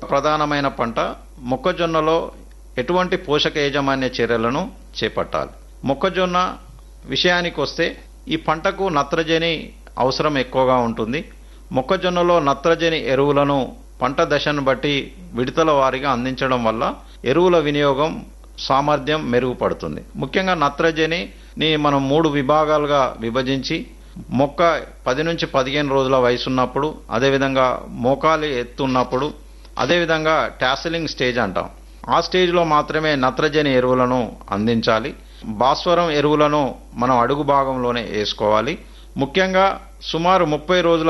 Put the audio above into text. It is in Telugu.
ప్రధానమైన పంట మొక్కజొన్నలో ఎటువంటి పోషక యాజమాన్య చర్యలను చేపట్టాలి మొక్కజొన్న విషయానికి వస్తే ఈ పంటకు నత్రజని అవసరం ఎక్కువగా ఉంటుంది మొక్కజొన్నలో నత్రజని ఎరువులను పంట దశను బట్టి విడతల వారీగా అందించడం వల్ల ఎరువుల వినియోగం సామర్థ్యం మెరుగుపడుతుంది ముఖ్యంగా నత్రజనిని మనం మూడు విభాగాలుగా విభజించి మొక్క పది నుంచి పదిహేను రోజుల వయసు ఉన్నప్పుడు అదేవిధంగా మోకాలి ఎత్తున్నప్పుడు అదేవిధంగా టాసిలింగ్ స్టేజ్ అంటాం ఆ స్టేజ్లో మాత్రమే నత్రజని ఎరువులను అందించాలి భాస్వరం ఎరువులను మనం అడుగు భాగంలోనే వేసుకోవాలి ముఖ్యంగా సుమారు ముప్పై రోజుల